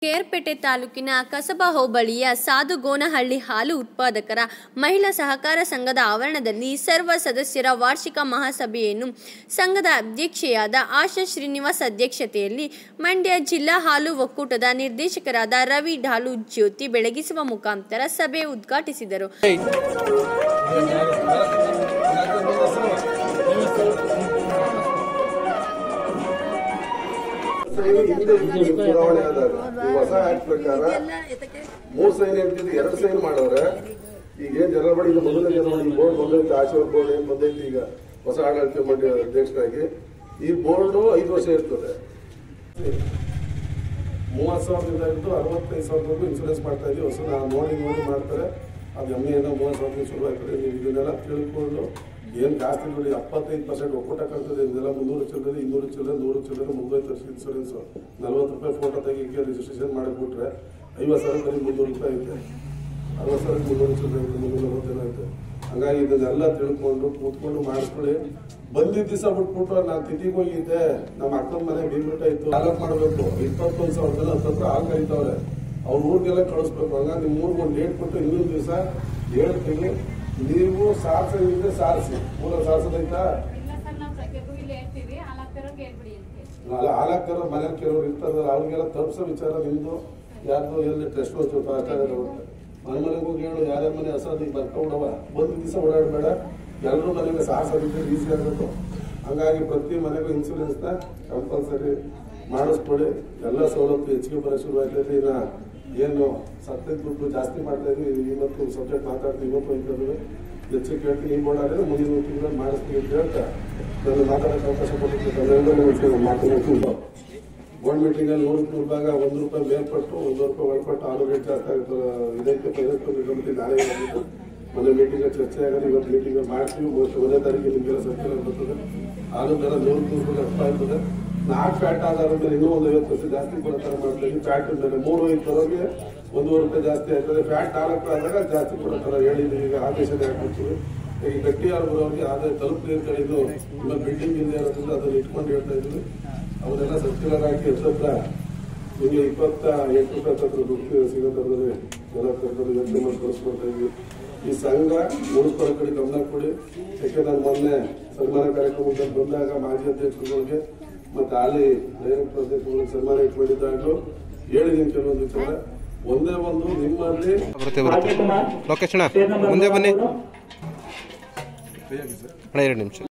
ಕೇರ್ಪೇಟೆ ತಾಲೂಕಿನ ಕಸಬಾ ಹೋಬಳಿಯ ಸಾದುಗೋನಹಳ್ಳಿ ಹಾಲು ಉತ್ಪಾದಕರ ಮಹಿಳಾ ಸಹಕಾರ ಸಂಘದ ಆವರಣದಲ್ಲಿ ಸರ್ವ ಸದಸ್ಯರ ವಾರ್ಷಿಕ ಮಹಾಸಭೆಯನ್ನು ಸಂಘದ ಅಧ್ಯಕ್ಷೆಯಾದ ಆಶಾ ಶ್ರೀನಿವಾಸ್ ಅಧ್ಯಕ್ಷತೆಯಲ್ಲಿ ಮಂಡ್ಯ ಜಿಲ್ಲಾ ಹಾಲು ಒಕ್ಕೂಟದ ನಿರ್ದೇಶಕರಾದ ರವಿ ಢಾಲು ಜ್ಯೋತಿ ಬೆಳಗಿಸುವ ಮುಖಾಂತರ ಸಭೆ ಉದ್ಘಾಟಿಸಿದರು ಸೈನ್ ಹಿಂದೆ ಇದ್ದಿದ್ದು ಚುನಾವಣೆ ಆದಾಗ ಈ ಹೊಸ ಆಕ್ಟ್ ಪ್ರಕಾರ ಮೂರ್ ಸೈನ್ ಇರ್ತಿದ್ದು ಎರಡು ಸೈನ್ ಮಾಡವ್ರೆ ಈಗ ಏನ್ ಜನರಬಡಿ ಈಗ ಮೊದಲನೇ ಜನರಬಡಿ ಬೋರ್ಡ್ ಬಂದೈತೆ ಆಶೀರ್ವಾದ ಬೋರ್ಡ್ ಏನ್ ಬಂದೈತಿ ಈಗ ಹೊಸ ಆಡಳಿತ ಮಂಡಳಿ ಅಧ್ಯಕ್ಷರಾಗಿ ಈ ಬೋರ್ಡ್ ಐದು ವರ್ಷ ಇರ್ತದೆ ಮೂವತ್ ಸಾವಿರದಿಂದ ಹಿಡಿದು ಅರವತ್ತೈದು ಸಾವಿರದವರೆಗೂ ಇನ್ಸೂರೆನ್ಸ್ ಮಾಡ್ತಾ ಇದೀವಿ ಹೊಸ ನಾವು ನೋಡಿ ನೋಡಿ ಮಾಡ್ತಾರೆ ಅದು ಎಮ್ಮೆ ಏನೋ ಮೂವತ್ತು ಸಾವಿರ ಶುರು ಆಗ್ತದೆ ನೀವು ಇದನ್ನೆಲ್ಲ ತಿಳ್ಕೊಂಡು ಏನ್ ಜಾಸ್ತಿ ನೋಡಿ ಎಪ್ಪತ್ತೈದು ಪರ್ಸೆಂಟ್ ಒಕ್ಕೂಟ ಕಳ್ತದೆ ಇದೆಲ್ಲ ಮುನ್ನೂರು ಚಿಲ್ಲರೆ ಇನ್ನೂರು ಚಿಲ್ಲರೆ ನೂರು ಚಿಲ್ಲರೆ ಮುನ್ನೂರೈದು ವರ್ಷ ಇನ್ಸೂರೆನ್ಸ್ ನಲ್ವತ್ತು ರೂಪಾಯಿ ಫೋಟೋ ತೆಗಿಕೆ ರಿಜಿಸ್ಟ್ರೇಷನ್ ಮಾಡಿಬಿಟ್ರೆ ಐವತ್ತು ಸಾವಿರ ಬರೀ ಮುನ್ನೂರು ರೂಪಾಯಿ ಐತೆ ಅರವತ್ತು ಸಾವಿರ ಮುನ್ನೂರು ಚಿಲ್ಲರೆ ಐತೆ ಮುನ್ನೂರ ನಲವತ್ತೇನು ಐತೆ ಹಂಗಾಗಿ ಇದನ್ನೆಲ್ಲ ತಿಳ್ಕೊಂಡು ಕೂತ್ಕೊಂಡು ಮಾಡಿಸ್ಕೊಳ್ಳಿ ಬಂದಿದ್ದ ದಿವಸ ಬಿಟ್ಬಿಟ್ಟು ನಾನು ತಿಥಿಗೆ ಹೋಗಿದ್ದೆ ನಮ್ಮ ಅಕ್ಕನ ಮನೆ ಬೀಗ್ಬಿಟ್ಟ ಇತ್ತು ಅಲರ್ಟ್ ಮಾಡಬೇಕು ಇಪ್ಪತ್ತೊಂದು ಸಾವಿರ ಜನ ಹತ್ತತ್ರ ಹಾಲು ಕರೀತಾವ್ರೆ ಅವ್ರ ಊರಿಗೆಲ್ಲ ಕಳಿಸ್ಬೇಕು ಹಂಗಾಗಿ ನಿಮ್ಮ ಊರಿಗೆ ಒಂದು ಡೇಟ್ ಕೊಟ್ಟು ಇನ್ನೊಂದು ದಿವಸ ಹೇಳ್ತೀವಿ ನೀವು ಸಾರಿಸಿದ್ರೆ ಸಾರಿಸಿ ಊರ ಸಾರಿಸೋದೈತಾ ಇಲ್ಲ ಸರ್ ನಾವು ಪ್ರತಿಯೊಬ್ಬರು ಇಲ್ಲಿ ಹೇಳ್ತೀವಿ ಹಾಲಾಗ್ತಿರೋರ್ಗೆ ಹೇಳ್ಬಿಡಿ ಅಂತ ನಾಳೆ ಹಾಲಾಗ್ತಾರ ಮನೇಲಿ ಕೆಲವರು ಇರ್ತಾರಲ್ಲ ಅವ್ರಿಗೆಲ್ಲ ತಪ್ಪಿಸೋ ವಿಚಾರ ನಿಮ್ದು ಯಾರ್ದು ಎಲ್ಲಿ ಟೆಸ್ಟ್ ಮನೆ ಮನೆಗೆ ಹೋಗಿ ಹೇಳು ಯಾರ್ಯಾರ ಮನೆ ಹಸೋದು ಬರ್ಕೊಬಿಡವ ಒಂದು ದಿವಸ ಓಡಾಡಬೇಡ ಎಲ್ಲರೂ ಮನೆಗೆ ಸಾಹಸದಿದ್ರೆ ಈಸಿ ಆಗಬೇಕು ಹಂಗಾಗಿ ಪ್ರತಿ ಮನೆಗೂ ಇನ್ಸೂರೆನ್ಸ್ ನ ಕಂಪಲ್ಸರಿ ಮಾಡಿಸ್ಕೊಳ್ಳಿ ಎಲ್ಲ ಸವಲತ್ತು ಹೆಚ್ಚಿಗೆ ಬರೋ ಶುರು ಆಗ್ತೈತೆ ಇನ್ನ ಏನು ಸತ್ಯದ ದುಡ್ಡು ಜಾಸ್ತಿ ಮಾಡ್ತಾ ಇದ್ವಿ ಇವತ್ತು ಸಬ್ಜೆಕ್ಟ್ ಮಾತಾಡ್ತೀವಿ ಇವತ್ತು ಹೋಗ್ತದೆ ಹೆಚ್ಚಿಗೆ ಕೇಳ್ತೀನಿ ಈ ಬೋರ್ಡ್ ಮುಂದಿನ ತಿಂಗಳಲ್ಲಿ ಮಾಡಿಸ್ತೀವಿ ಅಂತ ಹೇಳ್ತಾ ನಾನು ಮಾತಾಡೋಕೆ ಅವಕಾಶ ಕೊಟ್ಟಿದ್ದು ಮಾತಾಡ್ತೀನಿ ಬೋರ್ಡ್ ಮೀಟಿಂಗ್ ಅಲ್ಲಿ ನೂರು ನೂರು ಭಾಗ ಒಂದು ರೂಪಾಯಿ ಮೇಲ್ಪಟ್ಟು ಒಂದು ರೂಪಾಯಿ ಒಳಪಟ್ಟು ಆರು ರೇಟ್ ಜಾಸ್ತಿ ಆಗುತ್ತೆ ಇದಕ್ಕೆ ಇದಕ್ಕೆ ಕಮಿಟಿ ನಾಳೆ ಹೋಗಿದ್ದು ಮೊನ್ನೆ ಮೀಟಿಂಗ್ ಚರ್ಚೆ ಆಗೋದು ಇವತ್ತು ಮೀಟಿಂಗ್ ಮಾಡ್ತೀವಿ ಮೋಸ್ಟ್ ಒಂದೇ ತಾರೀಕಿಗೆ ನಿಮಗೆಲ್ಲ ಸರ್ಕ್ಯುಲರ್ ಬರ್ತದೆ ಹಾಲು ದರ ನೂರು ನೂರು ರೂಪಾಯಿ ಅರ್ಥ ಆಗ್ತದೆ ನಾಲ್ಕು ಫ್ಯಾಟ್ ಆಧಾರ ಮೇಲೆ ಇನ್ನೂ ಒಂದು ಐವತ್ತು ಪರ್ಸೆಂಟ್ ಜಾಸ್ತಿ ಕೊಡೋ ಥರ ಮಾಡ್ತಾ ಇದ್ದೀವಿ ಫ್ಯಾಟ್ ಮೇಲೆ ಮೂರು ಐದು ತರೋಗೆ ಒಂದೂವರೆ ರೂಪಾಯಿ ಜಾಸ್ತಿ ಆಗ್ತದೆ ಫ್ಯಾಟ್ ನಾಲ್ಕು ಆದಾಗ ಜಾಸ್ತಿ ಕೊಡೋ ಥರ ಹೇಳಿದ್ದೀವಿ ಈಗ ಆದೇಶನೇ ಹಾಕ್ಬಿಡ್ತೀವಿ ಈಗ ಗಟ್ಟಿ ಹಾಲು ಬರೋರಿಗೆ ಅದೇ ತಲುಪಲಿ ಅಂತ ಹೇಳಿದ್ದು ಇವಾಗ ಬಿಲ್ಡಿಂಗ್ ಇಲ್ಲ ಇರೋದ್ರಿಂದ ಅದನ್ನ ಇಟ್ಕೊಂಡು ಹೇಳ್ತಾ ಇದ್ವಿ ಅವನ್ನೆಲ್ಲ ಸರ್ಕ್ಯುಲರ್ ಹಾಕಿ ಹತ್ತತ್ರ ನಿಮಗೆ ಇಪ್ಪತ್ತ ಎಂಟು ರೂಪಾಯಿ ಹತ್ರ ದುಡ್ಡು ಸಿಗೋ ಥರದಲ್ಲಿ ಎಲ್ಲ ಥರದಲ್ಲಿ ಯೋಚನೆ ಮಾಡಿ ಕಳಿಸ್ಕೊಡ್ತಾ ಇದ್ವಿ ಈ ಸಂಘ ಉಳಿಸ್ಕೊಳ್ಳೋ ಕಡೆ ಗಮನ ಕೊಡಿ ಯಾಕೆ ನಾನು ಮೊನ್ನೆ ಸನ್ಮಾನ ಕಾರ್ಯಕ್ರಮದಲ್ಲಿ ಬಂದಾಗ ಮಾಜಿ ಅಧ್ಯಕ್ಷರುಗಳಿಗೆ ಮತ್ತೆ ಹಾಲಿ ಡೈರೆಕ್ಟರ್ ಅಧ್ಯಕ್ಷರುಗಳಿಗೆ ಸನ್ಮಾನ ಇಟ್ಕೊಂಡಿದ್ದಾಗಲೂ ಹೇಳಿದ್ದೀನಿ ಕೆಲವೊಂದು ವಿಚಾರ ಒಂದೇ ಒಂದು ನಿಮ್ಮಲ್ಲಿ ಬರುತ್ತೆ ಬರುತ್ತೆ ಲೊಕೇಶನ್ ಮುಂದೆ ಬನ್ನಿ ಅಣ್ಣ ಎರಡು ನಿಮಿಷ